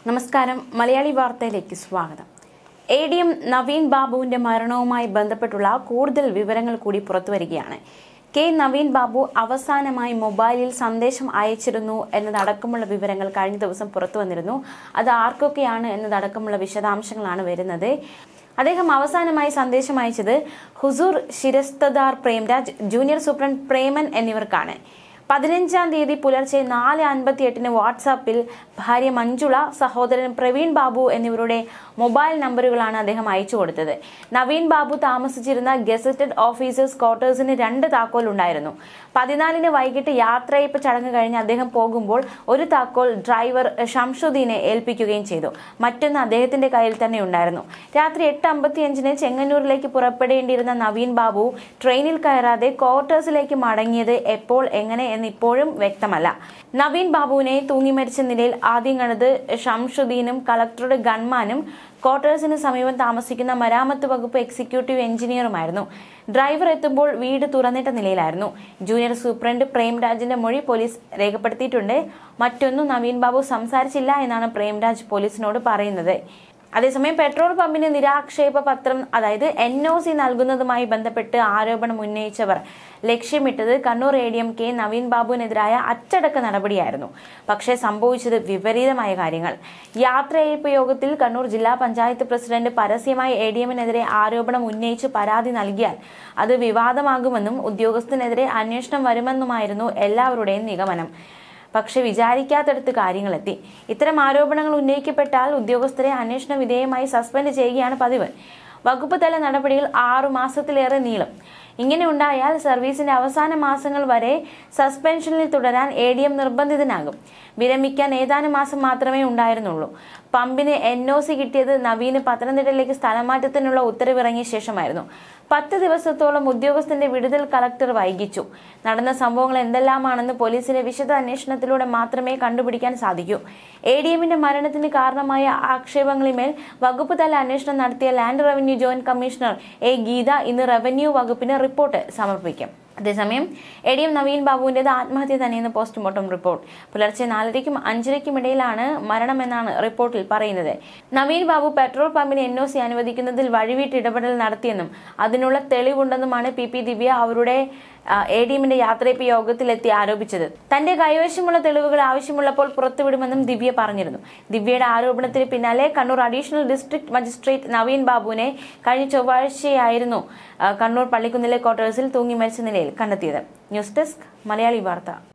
നമസ്കാരം മലയാളി വാർത്തയിലേക്ക് സ്വാഗതം എ ഡി എം നവീൻ ബാബുവിന്റെ മരണവുമായി ബന്ധപ്പെട്ടുള്ള കൂടുതൽ വിവരങ്ങൾ കൂടി പുറത്തുവരികയാണ് കെ നവീൻ ബാബു അവസാനമായി മൊബൈലിൽ സന്ദേശം അയച്ചിരുന്നു എന്നതടക്കമുള്ള വിവരങ്ങൾ കഴിഞ്ഞ ദിവസം പുറത്തു വന്നിരുന്നു അത് ആർക്കൊക്കെയാണ് എന്നതടക്കമുള്ള വിശദാംശങ്ങളാണ് വരുന്നത് അദ്ദേഹം അവസാനമായി സന്ദേശം അയച്ചത് ഹുസൂർ ശിരസ്തദാർ പ്രേംരാജ് ജൂനിയർ സൂപ്രണ്ട് പ്രേമൻ എന്നിവർക്കാണ് പതിനഞ്ചാം തീയതി പുലർച്ചെ നാല് അൻപത്തി എട്ടിന് വാട്സാപ്പിൽ ഭാര്യ മഞ്ജുള സഹോദരൻ പ്രവീൺ ബാബു എന്നിവരുടെ മൊബൈൽ നമ്പറുകളാണ് അദ്ദേഹം അയച്ചു കൊടുത്തത് നവീൻ ബാബു താമസിച്ചിരുന്ന ഗസറ്റഡ് ഓഫീസേഴ്സ് ക്വാർട്ടേഴ്സിന് രണ്ട് താക്കോൽ ഉണ്ടായിരുന്നു പതിനാലിന് വൈകിട്ട് യാത്രയപ്പ് ചടങ്ങ് കഴിഞ്ഞ് അദ്ദേഹം പോകുമ്പോൾ ഒരു താക്കോൽ ഡ്രൈവർ ഷംഷുദ്ദീനെ ഏൽപ്പിക്കുകയും ചെയ്തു മറ്റൊന്ന് അദ്ദേഹത്തിന്റെ കയ്യിൽ തന്നെ ഉണ്ടായിരുന്നു രാത്രി എട്ട് അമ്പത്തിയഞ്ചിന് ചെങ്ങന്നൂരിലേക്ക് പുറപ്പെടേണ്ടിയിരുന്ന നവീൻ ബാബു ട്രെയിനിൽ കയറാതെ ക്വാർട്ടേഴ്സിലേക്ക് മടങ്ങിയത് എപ്പോൾ എങ്ങനെ എന്ന് ഇപ്പോഴും വ്യക്തമല്ല നവീൻ ബാബുവിനെ തൂങ്ങി മരിച്ച നിലയിൽ ആദ്യം കണ്ടത് ഷംഷുദ്ദീനും കളക്ടറുടെ ഗൺമാനും ക്വാർട്ടേഴ്സിന് സമീപം താമസിക്കുന്ന മരാമത്ത് വകുപ്പ് എക്സിക്യൂട്ടീവ് എഞ്ചിനീയറുമായിരുന്നു ഡ്രൈവർ എത്തുമ്പോൾ വീട് തുറന്നിട്ട നിലയിലായിരുന്നു ജൂനിയർ സൂപ്രണ്ട് പ്രേംരാജിന്റെ മൊഴി പോലീസ് രേഖപ്പെടുത്തിയിട്ടുണ്ട് മറ്റൊന്നും നവീൻ ബാബു സംസാരിച്ചില്ല എന്നാണ് പ്രേംരാജ് പോലീസിനോട് പറയുന്നത് അതേസമയം പെട്രോൾ പമ്പിന് നിരാക്ഷേപ പത്രം അതായത് എൻ ഒ സി നൽകുന്നതുമായി ബന്ധപ്പെട്ട് ആരോപണം ഉന്നയിച്ചവർ ലക്ഷ്യമിട്ടത് Kannur A D M K Naveen ബാബുവിനെതിരായ അച്ചടക്ക നടപടിയായിരുന്നു പക്ഷേ സംഭവിച്ചത് വിപരീതമായ കാര്യങ്ങൾ യാത്രയയപ്പ് യോഗത്തിൽ കണ്ണൂർ ജില്ലാ പഞ്ചായത്ത് പ്രസിഡന്റ് പരസ്യമായി എ ഡി എമ്മിനെതിരെ ആരോപണം ഉന്നയിച്ച് പരാതി നൽകിയാൽ അത് വിവാദമാകുമെന്നും ഉദ്യോഗസ്ഥനെതിരെ അന്വേഷണം വരുമെന്നുമായിരുന്നു എല്ലാവരുടെയും നിഗമനം പക്ഷെ വിചാരിക്കാത്തടത്ത് കാര്യങ്ങളെത്തി ഇത്തരം ആരോപണങ്ങൾ ഉന്നയിക്കപ്പെട്ടാൽ ഉദ്യോഗസ്ഥരെ അന്വേഷണ വിധേയമായി സസ്പെൻഡ് ചെയ്യുകയാണ് പതിവ് വകുപ്പ് തല നടപടികൾ ആറു മാസത്തിലേറെ നീളും ഇങ്ങനെ ഉണ്ടായാൽ സർവീസിന്റെ അവസാന മാസങ്ങൾ വരെ സസ്പെൻഷനിൽ തുടരാൻ എ ഡി എം നിർബന്ധിതനാകും വിരമിക്കാൻ ഏതാനും മാസം മാത്രമേ ഉണ്ടായിരുന്നുള്ളൂ പമ്പിന് എൻ ഒ സി കിട്ടിയത് നവീന് പത്തനംതിട്ടയിലേക്ക് സ്ഥലമാറ്റത്തിനുള്ള ഉത്തരവിറങ്ങിയ ശേഷമായിരുന്നു പത്ത് ദിവസത്തോളം ഉദ്യോഗസ്ഥന്റെ വിടുതൽ കളക്ടർ വൈകിച്ചു നടന്ന സംഭവങ്ങൾ എന്തെല്ലാമാണെന്ന് പോലീസിന്റെ വിശദ അന്വേഷണത്തിലൂടെ മാത്രമേ കണ്ടുപിടിക്കാൻ സാധിക്കൂ എ ഡി എമ്മിന്റെ മരണത്തിന് കാരണമായ ആക്ഷേപങ്ങളിന്മേൽ വകുപ്പ് തല അന്വേഷണം നടത്തിയ land revenue joint commissioner A Geetha ഇന്ന് റവന്യൂ വകുപ്പിന് റിപ്പോർട്ട് സമർപ്പിക്കും അതേസമയം എ ഡി എം നവീൻ ബാബുവിന്റേത് ആത്മഹത്യ തന്നെയെന്ന് പോസ്റ്റ്മോർട്ടം റിപ്പോർട്ട് പുലർച്ചെ നാലരയ്ക്കും അഞ്ചരയ്ക്കും ഇടയിലാണ് മരണമെന്നാണ് റിപ്പോർട്ടിൽ പറയുന്നത് നവീൻ ബാബു പെട്രോൾ പമ്പിന് എൻ ഒ സി അനുവദിക്കുന്നതിൽ വഴിവിട്ട് ഇടപെടൽ നടത്തിയെന്നും അതിനുള്ള തെളിവുണ്ടെന്നുമാണ് പി പി ദിവ്യ അവരുടെ എ ഡി എമ്മിന്റെ യാത്രയപ്പ് യോഗത്തിലെത്തി ആരോപിച്ചത് തന്റെ കൈവശമുള്ള തെളിവുകൾ ആവശ്യമുള്ളപ്പോൾ പുറത്തുവിടുമെന്നും ദിവ്യ പറഞ്ഞിരുന്നു ദിവ്യയുടെ ആരോപണത്തിന് പിന്നാലെ Kannur additional district magistrate Naveen ബാബുവിനെ കഴിഞ്ഞ ചൊവ്വാഴ്ചയായിരുന്നു കണ്ണൂർ പള്ളിക്കുന്നിലെ ക്വാർട്ടേഴ്സിൽ തൂങ്ങി മരിച്ച നിലയിൽ കണ്ടെത്തിയത് ന്യൂസ് ഡെസ്ക് മലയാളി വാർത്ത